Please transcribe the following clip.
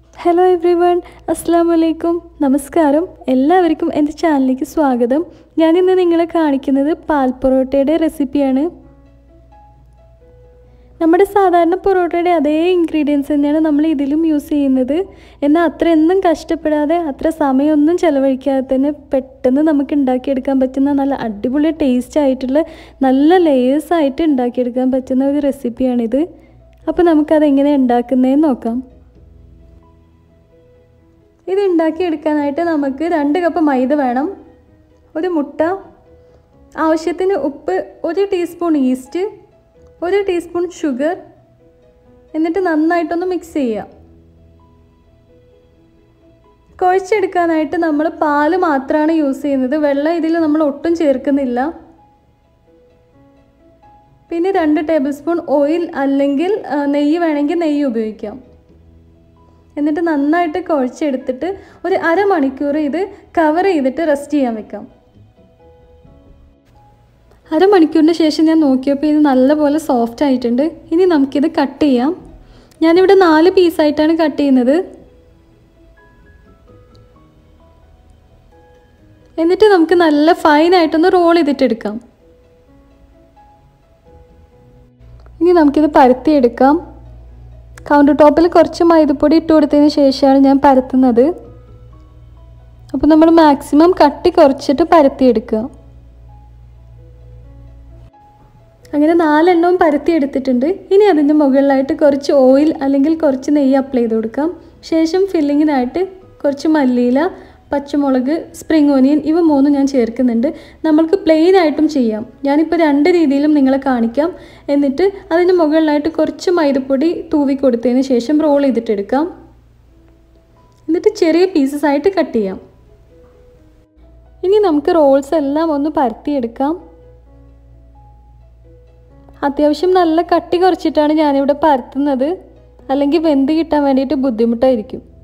hello every one അസ്സാം വലൈക്കും നമസ്കാരം എല്ലാവർക്കും എൻ്റെ ചാനലിലേക്ക് സ്വാഗതം ഞാനിന്ന് നിങ്ങളെ കാണിക്കുന്നത് പാൽ പൊറോട്ടയുടെ റെസിപ്പിയാണ് നമ്മുടെ സാധാരണ പൊറോട്ടയുടെ അതേ ഇൻഗ്രീഡിയൻസ് തന്നെയാണ് നമ്മൾ ഇതിലും യൂസ് ചെയ്യുന്നത് എന്നാൽ അത്രയൊന്നും കഷ്ടപ്പെടാതെ അത്ര സമയമൊന്നും ചിലവഴിക്കാതെ തന്നെ പെട്ടെന്ന് നമുക്ക് ഉണ്ടാക്കിയെടുക്കാൻ പറ്റുന്ന നല്ല അടിപൊളി ടേസ്റ്റ് ആയിട്ടുള്ള നല്ല ലേയേഴ്സ് ആയിട്ട് ഉണ്ടാക്കിയെടുക്കാൻ പറ്റുന്ന ഒരു റെസിപ്പിയാണിത് അപ്പോൾ നമുക്കത് എങ്ങനെ ഉണ്ടാക്കുന്നതെന്ന് നോക്കാം ഇത് ഉണ്ടാക്കിയെടുക്കാനായിട്ട് നമുക്ക് രണ്ട് കപ്പ് മൈദ വേണം ഒരു മുട്ട ആവശ്യത്തിന് ഉപ്പ് ഒരു ടീസ്പൂൺ ഈസ്റ്റ് ഒരു ടീസ്പൂൺ ഷുഗർ എന്നിട്ട് നന്നായിട്ടൊന്ന് മിക്സ് ചെയ്യുക കുഴച്ചെടുക്കാനായിട്ട് നമ്മൾ പാല് മാത്രമാണ് യൂസ് ചെയ്യുന്നത് വെള്ളം ഇതിൽ നമ്മൾ ഒട്ടും ചേർക്കുന്നില്ല പിന്നെ രണ്ട് ടേബിൾ സ്പൂൺ ഓയിൽ അല്ലെങ്കിൽ നെയ്യ് വേണമെങ്കിൽ നെയ്യ് ഉപയോഗിക്കാം എന്നിട്ട് നന്നായിട്ട് കുഴച്ചെടുത്തിട്ട് ഒരു അരമണിക്കൂർ ഇത് കവർ ചെയ്തിട്ട് റെസ്റ്റ് ചെയ്യാൻ വെക്കാം അരമണിക്കൂറിന് ശേഷം ഞാൻ നോക്കിയപ്പോൾ ഇത് നല്ലപോലെ സോഫ്റ്റ് ആയിട്ടുണ്ട് ഇനി നമുക്കിത് കട്ട് ചെയ്യാം ഞാനിവിടെ നാല് പീസായിട്ടാണ് കട്ട് ചെയ്യുന്നത് എന്നിട്ട് നമുക്ക് നല്ല ഫൈനായിട്ടൊന്ന് റോൾ ചെയ്തിട്ടെടുക്കാം ഇനി നമുക്കിത് പരത്തിയെടുക്കാം കൗണ്ടർ ടോപ്പിൽ കുറച്ച് മൈദപ്പൊടി ഇട്ട് കൊടുത്തതിന് ശേഷമാണ് ഞാൻ പരത്തുന്നത് അപ്പോൾ നമ്മൾ മാക്സിമം കട്ടി കുറച്ചിട്ട് പരത്തിയെടുക്കുക അങ്ങനെ നാലെണ്ണവും പരത്തി എടുത്തിട്ടുണ്ട് ഇനി അതിൻ്റെ മുകളിലായിട്ട് കുറച്ച് ഓയിൽ അല്ലെങ്കിൽ കുറച്ച് നെയ്യ് അപ്ലൈ ചെയ്ത് കൊടുക്കാം ശേഷം ഫില്ലിങ്ങിനായിട്ട് കുറച്ച് മല്ലിയില പച്ചമുളക് സ്പ്രിംഗ് ഓനിയൻ ഇവ മൂന്നും ഞാൻ ചേർക്കുന്നുണ്ട് നമ്മൾക്ക് പ്ലെയിൻ ആയിട്ടും ചെയ്യാം ഞാനിപ്പോൾ രണ്ട് രീതിയിലും നിങ്ങളെ കാണിക്കാം എന്നിട്ട് അതിന് മുകളിലായിട്ട് കുറച്ച് മൈദപ്പൊടി തൂവി കൊടുത്തതിന് ശേഷം റോൾ ചെയ്തിട്ടെടുക്കാം എന്നിട്ട് ചെറിയ പീസസ് ആയിട്ട് കട്ട് ചെയ്യാം ഇനി നമുക്ക് റോൾസ് എല്ലാം ഒന്ന് പരത്തിയെടുക്കാം അത്യാവശ്യം നല്ല കട്ടി കുറച്ചിട്ടാണ് ഞാനിവിടെ പരത്തുന്നത് അല്ലെങ്കിൽ വെന്ത് കിട്ടാൻ വേണ്ടിയിട്ട് ബുദ്ധിമുട്ടായിരിക്കും